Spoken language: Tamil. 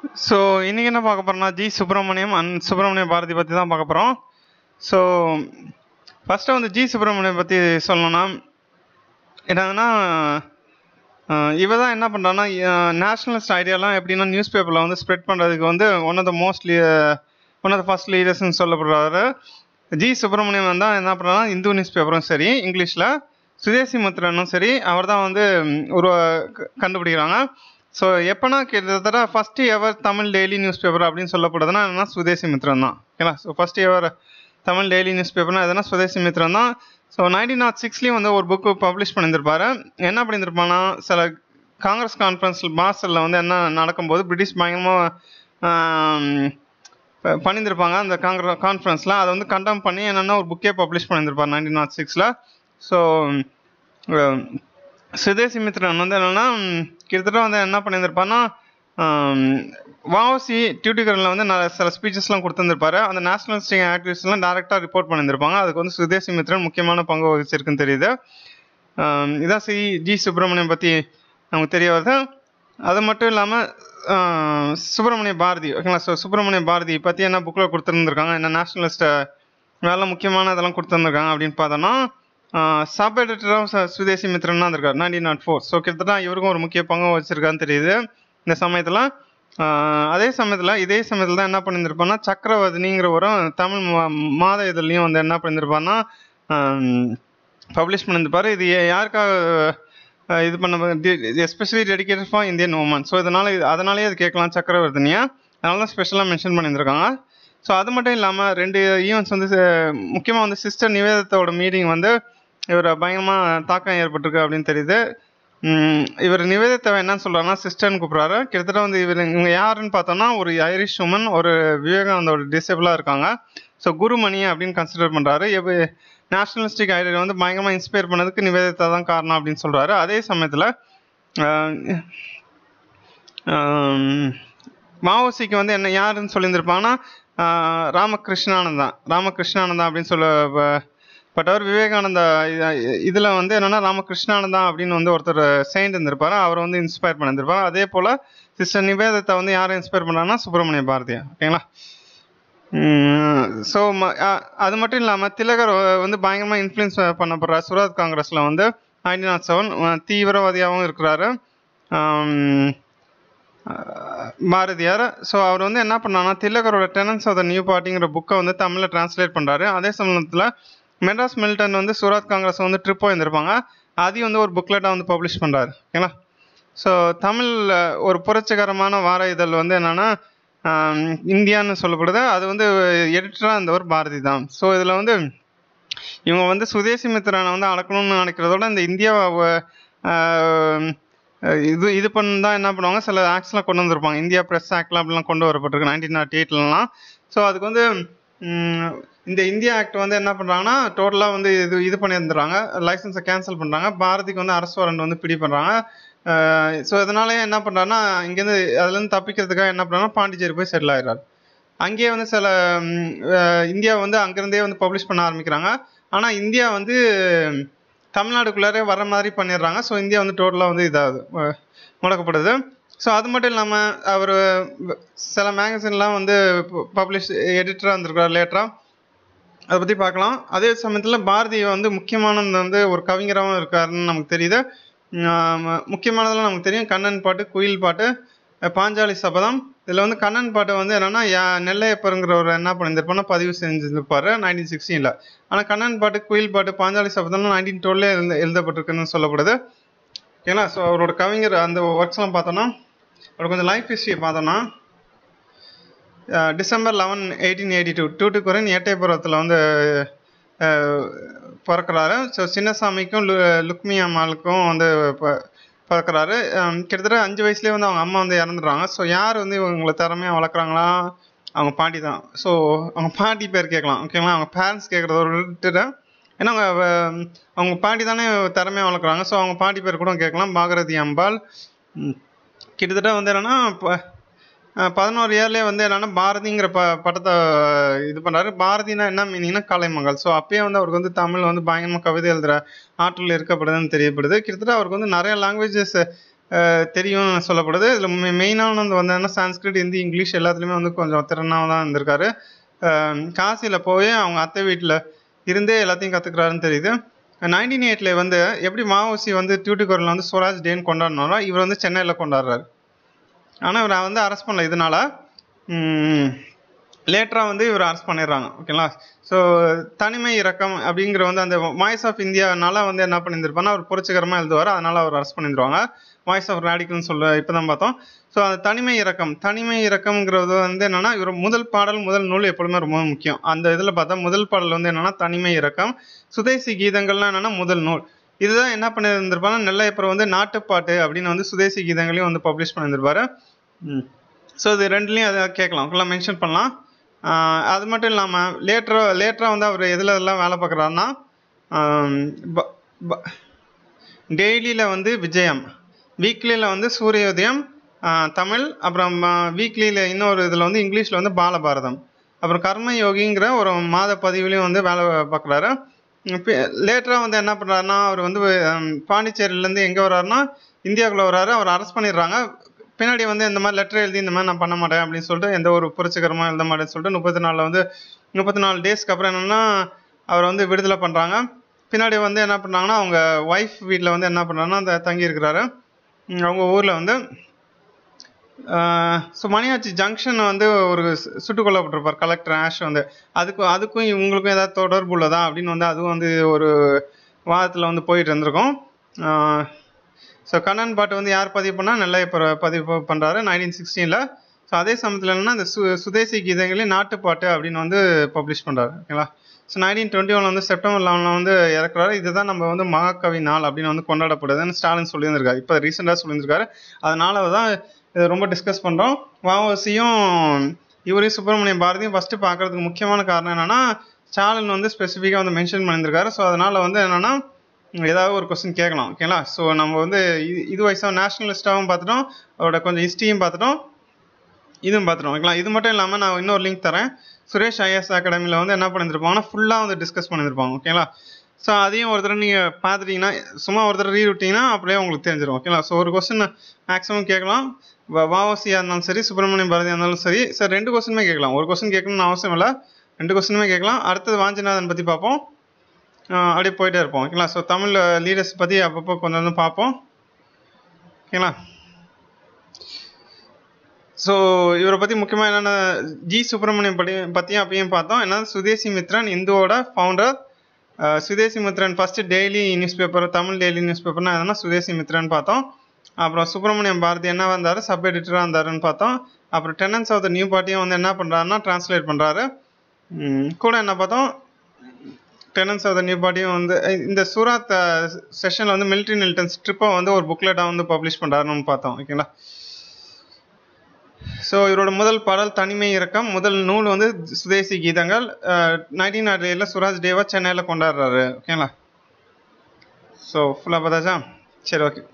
ஸோ இன்னைக்கு என்ன பார்க்க போறோம்னா ஜி சுப்பிரமணியம் அண்ட் சுப்பிரமணிய பாரதி பற்றி தான் பார்க்க போகிறோம் ஸோ ஃபஸ்ட்டு வந்து ஜி சுப்பிரமணியம் பற்றி சொல்லணும்னா என்னதுன்னா இவ தான் என்ன பண்ணுறான்னா நேஷ்னலிஸ்ட் ஐடியாலாம் எப்படின்னா நியூஸ் பேப்பரில் வந்து ஸ்ப்ரெட் பண்ணுறதுக்கு வந்து one of the mostly one of the first லீடர்ஸ்னு சொல்லப்படுறாரு ஜி சுப்பிரமணியம் தான் என்ன பண்ணுறாங்கன்னா இந்து நியூஸ் பேப்பரும் சரி இங்கிலீஷில் சுதேசி முத்திரனும் சரி அவர் தான் வந்து ஒரு கண்டுபிடிக்கிறாங்க ஸோ எப்போனா கிட்டத்தட்ட first ever Tamil daily newspaper அப்படின்னு சொல்லப்படுதுன்னா என்னன்னா சுதேசி மித்ரன் தான் ஓகேங்களா so first ever Tamil daily news பேப்பர்னா எதுனா சுதேசி மித்ரன் தான் ஸோ நைன்டீன் நாட் சிக்ஸ்லேயும் வந்து ஒரு புக்கு பப்ளிஷ் பண்ணியிருப்பாரு என்ன பண்ணியிருப்பான்னா சில காங்கிரஸ் கான்ஃபரன்ஸ் மாஸ்டரில் வந்து என்ன நடக்கும்போது பிரிட்டிஷ் பயங்கரமாக பண்ணியிருப்பாங்க அந்த காங்கிர கான்ஃபரன்ஸில் அதை வந்து கண்டம் பண்ணி என்னென்னா ஒரு புக்கே பப்ளிஷ் பண்ணியிருப்பார் நைன்டீன் நாட் சிக்ஸில் ஸோ சுதேசி மித்ரன் வந்து என்னென்னா கிட்டத்தட்ட வந்து என்ன பண்ணியிருப்பாருன்னா வாவசி டியூட்டிகரில் வந்து நான் சில ஸ்பீச்சஸ்லாம் கொடுத்துருந்துருப்பாரு அந்த நேஷனலிஸ்டிக் ஆக்டிவிஸ்ட்லாம் டேரெக்டாக ரிப்போர்ட் பண்ணியிருப்பாங்க அதுக்கு வந்து சுதேசி மித்ரன் முக்கியமான பங்கு வகிச்சிருக்குன்னு தெரியுது இதான் சி ஜி சுப்பிரமணியம் பற்றி நமக்கு தெரிய வருது அது மட்டும் இல்லாமல் சுப்பிரமணிய பாரதி ஓகேங்களா ஸோ சுப்பிரமணிய பாரதி பற்றி என்ன புக்கில் கொடுத்துருந்துருக்காங்க என்ன நேஷனலிஸ்ட்டை வேலை முக்கியமான இதெல்லாம் கொடுத்துருந்துருக்காங்க அப்படின்னு பார்த்தோன்னா sub editor of Swadesamitran தான் இருக்கார் நைன்டீன் நாட் ஃபோர் ஸோ கிட்டத்தட்ட இவருக்கும் ஒரு முக்கிய பங்கு வச்சிருக்கான்னு தெரியுது இந்த சமயத்தில் அதே சமயத்தில் இதே சமயத்தில் தான் என்ன பண்ணியிருப்பான்னா சக்கரவர்த்தினிங்கிற ஒரு தமிழ் மாத இதழ்லையும் வந்து என்ன பண்ணியிருப்பான்னா பப்ளிஷ் பண்ணியிருப்பாரு இது யாருக்காக இது பண்ண especially dedicated for Indian woman so இதனால் அதனாலேயே அது கேட்கலாம் சக்கரவர்த்தினியா அதனால தான் ஸ்பெஷலாக மென்ஷன் பண்ணியிருக்காங்க ஸோ அது மட்டும் இல்லாமல் ரெண்டு ஈவெண்ட்ஸ் வந்து முக்கியமாக வந்து சிஸ்டர் நிவேதத்தோட மீட்டிங் வந்து இவர் பயங்கரமாக தாக்கம் ஏற்பட்டிருக்கு அப்படின்னு தெரியுது இவர் நிவேதத்தை என்னன்னு சொல்கிறாருன்னா சிஸ்டர்னு கூப்பிட்றாரு கிட்டத்தட்ட வந்து இவர் இவங்க யாருன்னு பார்த்தோன்னா ஒரு ஐரிஷ் உமன் ஒரு விவேகானந்தோட டிசேபிளாக இருக்காங்க ஸோ குருமணி அப்படின்னு கன்சிடர் பண்ணுறாரு எப்போ நேஷனலிஸ்டிக் ஐடியா வந்து பயங்கரமாக இன்ஸ்பயர் பண்ணதுக்கு நிவேதத்தை தான் காரணம் அப்படின்னு சொல்கிறாரு அதே சமயத்தில் மாவோசிக்கு வந்து என்ன யாருன்னு சொல்லியிருந்திருப்பாங்கன்னா ராமகிருஷ்ணானந்தா ராமகிருஷ்ணானந்தா அப்படின்னு சொல்ல பட்டவர் விவேகானந்தா இதில் வந்து என்னென்னா ராமகிருஷ்ணானந்தா அப்படின்னு வந்து ஒருத்தர் செயின்ட் இருந்திருப்பாரு அவரை வந்து இன்ஸ்பயர் பண்ணியிருந்திருப்பாரு அதே போல் சிஸ்டர் நிவேதத்தை வந்து யாரை இன்ஸ்பயர் பண்ணுறாங்கன்னா சுப்பிரமணிய பாரதியா ஓகேங்களா ஸோ அது மட்டும் இல்லாமல் திலகர் வந்து பயங்கரமாக இன்ஃப்ளூயன்ஸ் பண்ணப்படுறார் சுராத் காங்கிரஸில் வந்து நைன்டீன் நாட் செவன் தீவிரவாதியாகவும் இருக்கிறாரு பாரதியார் ஸோ அவர் வந்து என்ன பண்ணாங்கன்னா திலகரோட டெனன்ஸ் ஆஃப் த நியூ பார்ட்டிங்கிற புக்கை வந்து தமிழில் டிரான்ஸ்லேட் பண்ணுறாரு அதே சமயத்தில் மெட்ராஸ் மில்டன் வந்து சூரத் காங்கிரஸ் வந்து ட்ரிப் போயிருந்திருப்பாங்க அதையும் வந்து ஒரு புக்லெட்டாக வந்து பப்ளிஷ் பண்ணுறாரு ஓகேங்களா ஸோ தமிழ் ஒரு புரட்சிகரமான வார இதழ் வந்து என்னென்னா இந்தியான்னு சொல்லப்படுது அது வந்து எடிட்டராக இருந்தவர் பாரதி தான் ஸோ இதில் வந்து இவங்க வந்து சுதேசி மித்திரனை வந்து அளக்கணும்னு நினைக்கிறதோட இந்த இந்தியாவை இது இது பண்ண தான் என்ன பண்ணுவாங்க சில ஆக்ட்ஸ்லாம் கொண்டு வந்திருப்பாங்க இந்தியா ப்ரெஸ் ஆக்ட்லாம் அப்படிலாம் கொண்டு வரப்பட்டிருக்கு நைன்டீன் நாட் எயிட்லலாம் ஸோ அதுக்கு வந்து இந்த இந்தியா ஆக்ட் வந்து என்ன பண்ணுறாங்கன்னா டோட்டலாக வந்து இது இது பண்ணியிருந்துறாங்க லைசன்ஸை கேன்சல் பண்ணுறாங்க பாரதிக்கு வந்து அரசு வாரண்ட் வந்து பிடி பண்ணுறாங்க ஸோ இதனாலே என்ன பண்ணுறாங்கன்னா இங்கேருந்து அதுலேருந்து தப்பிக்கிறதுக்காக என்ன பண்ணுறாங்கன்னா பாண்டிச்சேரி போய் செட்டில் ஆயிடுறாரு அங்கேயே வந்து சில இந்தியா வந்து அங்கேருந்தே வந்து பப்ளிஷ் பண்ண ஆரம்பிக்கிறாங்க ஆனால் இந்தியா வந்து தமிழ்நாடுக்குள்ளாரே வர மாதிரி பண்ணிடுறாங்க ஸோ இந்தியா வந்து டோட்டலாக வந்து இதாகுது முடக்கப்படுது ஸோ அது மட்டும் இல்லாமல் அவர் சில மேகசின்லாம் வந்து பப்ளிஷ் எடிட்டராக இருந்திருக்கார் லேட்டராக அதை பற்றி பார்க்கலாம் அதே சமயத்தில் பாரதி வந்து முக்கியமானது வந்து ஒரு கவிஞராகவும் இருக்காருன்னு நமக்கு தெரியுது முக்கியமானதெல்லாம் நமக்கு தெரியும் கண்ணன் பாட்டு குயில் பாட்டு பாஞ்சாலி சபதம் இதில் வந்து கண்ணன் பாட்டு வந்து என்னென்னா நெல்லையப்பருங்கிறவர் என்ன பண்ணியிருப்பாருன்னா பதிவு செஞ்சிருப்பாரு நைன்டீன் சிக்ஸ்டீனில் ஆனால் கண்ணன் பாட்டு குயில் பாட்டு பாஞ்சாலி சபதம்லாம் நைன்டீன் டுவெல்லே எழுத எழுதப்பட்டிருக்குன்னு சொல்லப்படுது ஓகேங்களா ஸோ அவரோட கவிஞர் அந்த ஒர்க்ஸ்லாம் பார்த்தோன்னா அவர் கொஞ்சம் லைஃப் ஹிஸ்ட்ரியை பார்த்தோன்னா December eleven eighteen eighty two டூட்டுக்குரன் எட்டயபுரத்தில் வந்து பிறக்கிறாரு ஸோ சின்னசாமிக்கும் லு லுக்மி அம்மாளுக்கும் வந்து பிறக்கிறாரு கிட்டத்தட்ட அஞ்சு வயசுலேயே வந்து அவங்க அம்மா வந்து இறந்துடுறாங்க ஸோ யார் வந்து இவங்களை திறமையாக வளர்க்குறாங்களா அவங்க பாட்டி தான் ஸோ அவங்க பாட்டி பேர் கேட்கலாம் ஓகேங்களா அவங்க பேரண்ட்ஸ் கேட்குறத விட்டுட்டு ஏன்னா அவங்க அவங்க பாட்டி தானே திறமையாக வளர்க்குறாங்க ஸோ அவங்க பாட்டி பேர் கூட கேட்கலாம் பாகரதி அம்பாள் கிட்டத்தட்ட வந்து என்னென்னா இப்போ பதினோரு இயர்லேயே வந்து என்னென்னா பாரதிங்கிற ப பட்டத்தை இது பண்ணுறாரு பாரதினா என்ன மீனிங்னா கலைமகள் ஸோ அப்பயே வந்து அவருக்கு வந்து தமிழ் வந்து பயங்கரமாக கவிதை எழுதுகிற ஆற்றல் இருக்கப்படுதுன்னு தெரியப்படுது கிட்டத்தட்ட அவருக்கு வந்து நிறைய லாங்குவேஜஸ் அஹ், தெரியும்னு சொல்லப்படுது இதில் மெயினானது வந்து என்ன சான்ஸ்கிரிட் ஹிந்தி இங்கிலீஷ் எல்லாத்துலேயுமே வந்து கொஞ்சம் திறனாக தான் இருந்திருக்காரு காசியில் போய் அவங்க அத்தை வீட்டில் இருந்தே எல்லாத்தையும் கற்றுக்குறாருன்னு தெரியுது நைன்டீன் எயிட்ல வந்து எப்படி மாவோசி வந்து டியூட்டிகோரில் வந்து ஸ்வராஜ் டேன்னு கொண்டாடினாரோ இவர் வந்து சென்னையில் கொண்டாடுறாரு ஆனால் இவரை வந்து அரெஸ்ட் பண்ணல இதனால லேட்டராக வந்து இவர் அரெஸ்ட் பண்ணிடுறாங்க ஓகேங்களா ஸோ தனிமை இறக்கம் அப்படிங்கிற வந்து அந்த வாய்ஸ் ஆஃப் இந்தியானால வந்து என்ன பண்ணியிருந்திருப்பாருன்னா அவர் புரட்சிகரமாக எழுதுவார் அதனால அவர் அரெஸ்ட் பண்ணிடுவாங்க வாய்ஸ் ஆஃப் ரேடிக்கல்னு சொல்ல இப்போ தான் பார்த்தோம் ஸோ அந்த தனிமை இறக்கம் தனிமை இறக்கம்ங்கிறது வந்து என்னன்னா இவர் முதல் பாடல் முதல் நூல் எப்பொழுதுமே ரொம்ப முக்கியம் அந்த இதில் பார்த்தா முதல் பாடல் வந்து என்னன்னா தனிமை இறக்கம் சுதேசி கீதங்கள்லாம் என்னன்னா முதல் நூல் இதுதான் என்ன பண்ணியிருந்திருப்பாருன்னா நெல்லையப்பர் வந்து நாட்டுப்பாட்டு அப்படின்னு வந்து சுதேசி கீதங்களையும் வந்து பப்ளிஷ் பண்ணியிருந்திருப்பாரு ஸோ இது ரெண்டுலேயும் அதை கேட்கலாம் ஃபுல்லாக மென்ஷன் பண்ணலாம் ஆஹ் அது மட்டும் இல்லாமல் லேட்டராக லேட்டராக வந்து அவர் எதில் எல்லாம் வேலை பார்க்குறாருன்னா டெய்லியில் வந்து விஜயம் வீக்லியில் வந்து சூரியோதயம் ஆஹ் தமிழ் அப்புறம் வீக்லியில் இன்னொரு இதில் வந்து இங்கிலீஷில் வந்து பாலபாரதம் அப்புறம் கர்ம யோகிங்கிற ஒரு மாத பதிவுலையும் வந்து வேலை பார்க்குறாரு லேட்டராக வந்து என்ன பண்ணுறாருன்னா அவர் வந்து ஹம், பாண்டிச்சேரியிலேருந்து எங்கே வர்றாருன்னா இந்தியாவுக்குள்ள வர்றாரு அவர் அரெஸ்ட் பண்ணிடுறாங்க பின்னாடி வந்து இந்த மாதிரி லெட்டர் எழுதி இந்த மாதிரி நான் பண்ண மாட்டேன் அப்படின்னு சொல்லிட்டு எந்த ஒரு புரட்சிகரமாக எழுத மாட்டேன்னு சொல்லிட்டு முப்பத்தி நாலில் வந்து முப்பத்தி நாலு டேஸ்க்கு அப்புறம் என்னென்னா அவர் வந்து விடுதலை பண்ணுறாங்க பின்னாடி வந்து என்ன பண்ணுறாங்கன்னா அவங்க ஒய்ஃப் வீட்டில் வந்து என்ன பண்ணுறாங்கன்னா அந்த தங்கி இருக்கிறாரு உம் அவங்க ஊரில் வந்து ஸோ மணியாச்சி ஜங்ஷன் வந்து ஒரு சு- சுட்டுக் கொல்லப்பட்டிருப்பார் கலெக்டர் ஆஷ் வந்து அதுக்கும் அதுக்கும் இவங்களுக்கும் ஏதாவது தொடர்பு உள்ளதா அப்படின்னு வந்து அதுவும் வந்து ஒரு வாதத்தில் வந்து போயிட்டு இருந்திருக்கும் ஸோ கண்ணன் பாட்டு வந்து யார் பதிவு பண்ணால் நெல்லையப்பர் பதிவு பண்ணுறாரு நைன்டீன் சிக்ஸ்டீனில் ஸோ அதே சமயத்தில் என்னன்னா இந்த சு சுதேசி கீதங்களே நாட்டுப்பாட்டு அப்படின்னு வந்து பப்ளிஷ் பண்ணுறாரு ஓகேங்களா ஸோ நைன்டீன் டுவெண்ட்டி ஒன்ல வந்து செப்டம்பர் லெவனில் வந்து இறக்குறாரு இதுதான் நம்ம வந்து மகாகவி நாள் அப்படின்னு வந்து கொண்டாடப்படுதுன்னு ஸ்டாலின் சொல்லியிருந்திருக்காரு இப்போ ரீசெண்டாக சொல்லியிருந்திருக்காரு அதனால தான் இதை ரொம்ப டிஸ்கஸ் பண்ணுறோம் வாவசியும் இவரையும் சுப்பிரமணியம் பாரதியும் ஃபஸ்ட்டு பார்க்கறதுக்கு முக்கியமான காரணம் என்னன்னா ஸ்டாலின் வந்து ஸ்பெசிஃபிக்காக வந்து மென்ஷன் பண்ணியிருந்திருக்காரு ஸோ அதனால வந்து என்னன்னா ஏதாவது ஒரு கொஸ்டின் கேட்கலாம் ஓகேங்களா ஸோ நம்ம வந்து இது இது வயசாக நேஷனலிஸ்டாகவும் பார்த்துட்டோம் அவரோட கொஞ்சம் ஹிஸ்ட்ரியும் பார்த்துட்டோம் இதுவும் பார்த்துட்டோம் ஓகேங்களா இது மட்டும் இல்லாமல் நான் இன்னொரு லிங்க் தரேன் சுரேஷ் ஐஎஸ் அகாடமியில் வந்து என்ன பண்ணியிருப்பாங்கன்னா ஃபுல்லாக வந்து டிஸ்கஸ் பண்ணியிருப்பாங்க ஓகேங்களா ஸோ அதையும் ஒரு தடவை நீங்கள் பார்த்துட்டீங்கன்னா சும்மா ஒரு தடவை ரீட் விட்டீங்கன்னா அப்படியே உங்களுக்கு தெரிஞ்சிடும் ஓகேங்களா ஸோ ஒரு கொஸ்டின் மேக்ஸிமம் கேட்கலாம் வ- வாவசியாக இருந்தாலும் சரி சுப்பிரமணியம் பாரதியாக இருந்தாலும் சரி சார் ரெண்டு கொஸ்டினுமே கேட்கலாம் ஒரு கொஸ்டின் கேட்கணும்னு அவசியம் இல்லை ரெண்டு கொஸ்டினுமே கேட்கலாம் அடுத்தது வாஞ்சிநாதன் பற்றி பார்ப்போம் ஆஹ் அப்படியே போயிட்டே இருப்போம் ஓகேங்களா ஸோ தமிழ் லீடர்ஸ் பற்றி அப்பப்போ கொஞ்சம் கொஞ்சம் பார்ப்போம் ஓகேங்களா ஸோ இவரை பற்றி முக்கியமாக என்னென்ன ஜி சுப்பிரமணியம் படி பற்றியும் அப்பயும் பார்த்தோம் என்னன்னா சுதேசி மித்ரன் இந்துவோட founder Swadesamitran first daily newspaper Tamil daily news பேப்பர்னா எதுனா சுதேசி மித்ரன் பார்த்தோம் அப்புறம் சுப்பிரமணியம் பாரதி என்ன வந்தார் சப் எடிட்டராக இருந்தாருன்னு பார்த்தோம் அப்புறம் டெனன்ஸ் ஆஃப் த நியூ பார்ட்டியும் வந்து என்ன பண்ணுறாருன்னா டிரான்ஸ்லேட் பண்ணுறாரு கூட என்ன பார்த்தோம் டெனன்ஸ் ஆஃப் த நியூ பார்ட்டியும் வந்து அஹ் இந்த சூராத் செஷனில் வந்து மிலிட்ரி மிலிட்டன்ஸ் ட்ரிப்பை வந்து ஒரு புக்லெட்டாக வந்து பப்ளிஷ் பண்ணுறாருன்னு பார்த்தோம் ஓகேங்களா ஸோ இவரோட முதல் பாடல் தனிமை இறக்கம் முதல் நூல் வந்து சுதேசி கீதங்கள் நைன்டீன் நாட் ஏழில் சுராஜ் டேவா சென்னையில் கொண்டாடுறாரு ஓகேங்களா ஸோ ஃபுல்லாக பார்த்தாச்சா சரி ஓகே